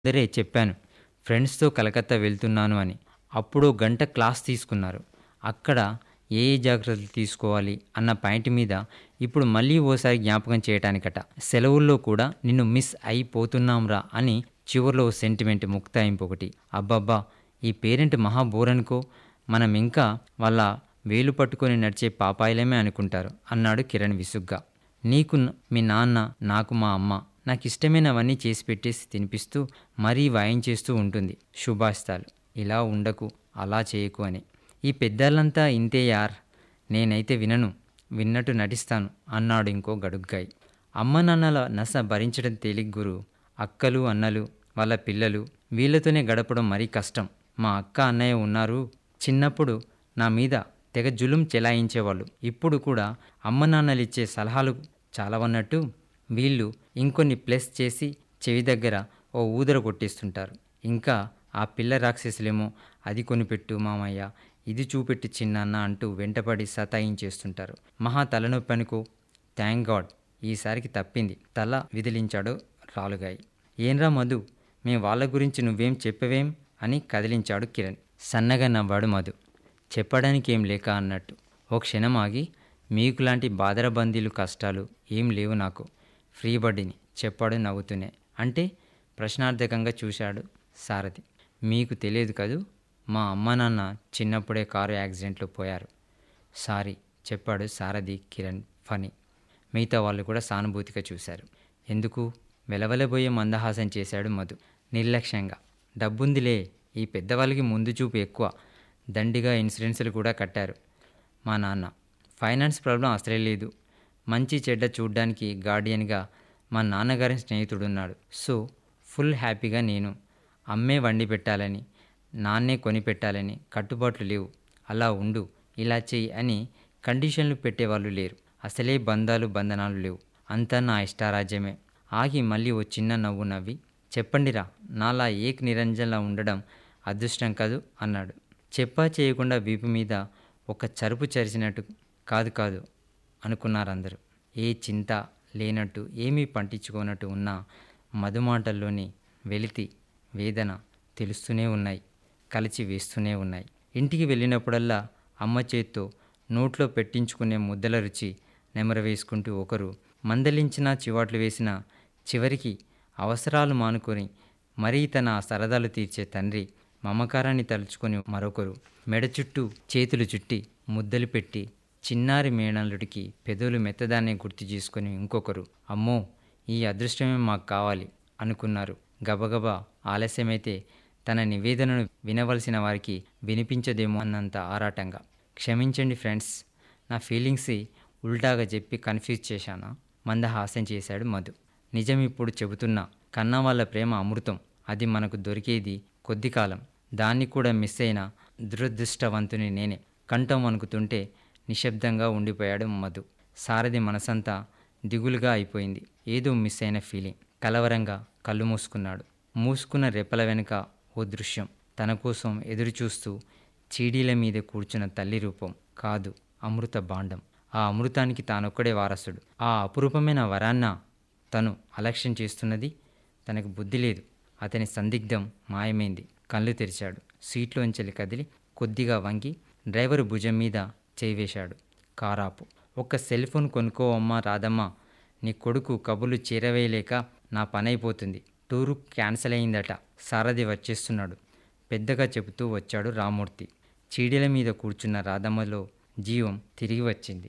ముందరే చెప్పాను ఫ్రెండ్స్తో కలకత్తా వెళ్తున్నాను అని అప్పుడు గంట క్లాస్ తీసుకున్నారు అక్కడ ఏ ఏ జాగ్రత్తలు తీసుకోవాలి అన్న పాయింట్ మీద ఇప్పుడు మళ్ళీ ఓసారి జ్ఞాపకం చేయటానికట సెలవుల్లో కూడా నిన్ను మిస్ అయిపోతున్నాంరా అని చివర్లో ఓ సెంటిమెంట్ ముక్తాయింపు ఒకటి అబ్బబ్బా ఈ పేరెంట్ మహా బోరనుకో మనం ఇంకా వాళ్ళ వేలు పట్టుకొని నడిచే పాపాయిలమే అనుకుంటారు అన్నాడు కిరణ్ విసుగ్గా నీకు న- మీ నాన్న నాకు మా అమ్మ నాకు ఇష్టమైనవన్నీ చేసి పెట్టేసి తినిపిస్తూ మరీ వాయించేస్తూ ఉంటుంది శుభాస్తాలు ఇలా ఉండకు అలా చేయకు అని ఈ పెద్దలంతా ఇంతే యార్ నేనైతే వినను విన్నట్టు నటిస్తాను అన్నాడు ఇంకో గడుగ్గాయి అమ్మ నాన్నల నస భరించడం తేలిక గురు అక్కలు అన్నలు వాళ్ళ పిల్లలు వీళ్ళతోనే గడపడం మరీ కష్టం మా అక్క అన్నయ్య ఉన్నారు చిన్నప్పుడు నా మీద తెగ జులుం చెలాయించేవాళ్ళు ఇప్పుడు కూడా అమ్మ నాన్నలు ఇచ్చే సలహాలు చాలవన్నట్టు వీళ్ళు ఇంకొన్ని ప్లస్ చేసి చెవి దగ్గర ఓ ఊదర కొట్టేస్తుంటారు ఇంకా ఆ పిల్ల రాక్షసులేమో అది కొనిపెట్టు మామయ్య ఇది చూపెట్టు చిన్నాన్న అంటూ వెంటపడి సతాయించేస్తుంటారు మహా తలనొప్పి అనుకో థ్యాంక్ గాడ్ ఈసారికి తప్పింది తల విదిలించాడు రాలుగాయి ఏంరా మధు మీ వాళ్ళ గురించి నువ్వేం చెప్పవేం అని కదిలించాడు కిరణ్ సన్నగా నవ్వాడు మధు చెప్పడానికి ఏం లేక అన్నట్టు ఓ క్షణం ఆగి మీకులాంటి బాదరబందీలు కష్టాలు ఏం లేవు నాకు ఫ్రీ బడ్డీని చెప్పాడు నవ్వుతూనే అంటే ప్రశ్నార్థకంగా చూశాడు సారథి మీకు తెలియదు కదూ మా అమ్మ నాన్న చిన్నప్పుడే కారు యాక్సిడెంట్లో పోయారు సారీ చెప్పాడు సారథి కిరణ్ ఫనీ మిగతా వాళ్ళు కూడా సానుభూతిగా చూశారు ఎందుకు వెలవెలబోయే మందహాసం చేశాడు మధు నిర్లక్ష్యంగా డబ్బుందిలే ఈ పెద్దవాళ్ళకి ముందు చూపు ఎక్కువ దండిగా ఇన్సూరెన్సులు కూడా కట్టారు మా నాన్న ఫైనాన్స్ ప్రాబ్లం అసలే లేదు మంచి చెడ్డ చూడ్డానికి గార్డియన్గా మా నాన్నగారి స్నేహితుడున్నాడు సో ఫుల్ హ్యాపీగా నేను అమ్మే వండి పెట్టాలని నాన్నే కొని పెట్టాలని కట్టుబాట్లు లేవు అలా ఉండు ఇలా చెయ్యి అని కండిషన్లు పెట్టేవాళ్ళు లేరు అసలే బంధాలు బంధనాలు లేవు అంతా నా ఇష్టారాజ్యమే ఆగి మళ్ళీ ఓ చిన్న నవ్వు నవ్వి చెప్పండిరా నాలా ఏక్ నిరంజన్లా ఉండడం అదృష్టం కాదు అన్నాడు చెప్పా చేయకుండా వీపు మీద ఒక చరుపు చరిచినట్టు కాదు కాదు అనుకున్నారందరూ ఏ చింత లేనట్టు ఏమీ పంటించుకోనట్టు ఉన్న మధుమాటల్లోని వెలితి వేదన తెలుస్తూనే ఉన్నాయి కలిచి వేస్తూనే ఉన్నాయి ఇంటికి వెళ్ళినప్పుడల్లా అమ్మ చేత్తో నోట్లో పెట్టించుకునే ముద్దల రుచి నెమరు వేసుకుంటూ ఒకరు మందలించినా చివాట్లు వేసినా చివరికి అవసరాలు మానుకొని మరీ తన సరదాలు తీర్చే తండ్రి మమకారాన్ని తలుచుకొని మరొకరు మెడ చుట్టూ చేతులు చుట్టి ముద్దలు పెట్టి చిన్నారి మేనల్లుడికి పెదవులు మెత్తదాన్ని గుర్తు చేసుకొని ఇంకొకరు అమ్మో ఈ అదృష్టమే మాకు కావాలి అనుకున్నారు గబగబా ఆలస్యమైతే తన నివేదనను వినవలసిన వారికి వినిపించదేమో అన్నంత ఆరాటంగా క్షమించండి ఫ్రెండ్స్ నా ఫీలింగ్స్ ఉల్టాగా చెప్పి కన్ఫ్యూజ్ చేశానా మందహాసం చేశాడు మధు నిజం ఇప్పుడు చెబుతున్నా కన్నా వాళ్ళ ప్రేమ అమృతం అది మనకు దొరికేది కొద్ది కాలం దాన్ని కూడా మిస్ అయిన దురదృష్టవంతుని నేనే కంఠం వణుకుతుంటే నిశ్శబ్దంగా ఉండిపోయాడు మధు సారథి మనసంతా దిగులుగా అయిపోయింది ఏదో మిస్ అయిన ఫీలింగ్ కలవరంగా కళ్ళు మూసుకున్నాడు మూసుకున్న రెప్పల వెనుక ఓ దృశ్యం తన కోసం ఎదురుచూస్తూ చీడీల మీద కూర్చున్న తల్లి రూపం కాదు అమృత భాండం ఆ అమృతానికి తానొక్కడే వారసుడు ఆ అపురూపమైన వరాన్న తను అలక్ష్యం చేస్తున్నది తనకు బుద్ధి లేదు అతని సందిగ్ధం మాయమైంది కళ్ళు తెరిచాడు సీట్లోంచెలి కదిలి కొద్దిగా వంగి డ్రైవరు భుజం మీద చేయి వేశాడు కారాపు ఒక్క సెల్ ఫోన్ కొనుక్కోవమ్మా రాదమ్మా నీ కొడుకు కబుర్లు చేరవేయలేక నా పనైపోతుంది టూరు క్యాన్సిల్ అయిందట సారథి వచ్చేస్తున్నాడు పెద్దగా చెబుతూ వచ్చాడు రామూర్తి చీడీల మీద కూర్చున్న రాధమ్మలో జీవం తిరిగి వచ్చింది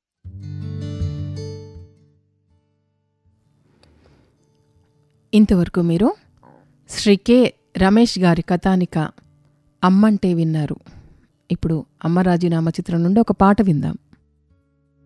ఇంతవరకు మీరు శ్రీ కె రమేష్ గారి కథానిక అమ్మంటే విన్నారు ఇప్పుడు అమ్మ రాజీనామా చిత్రం నుండి ఒక పాట విందాం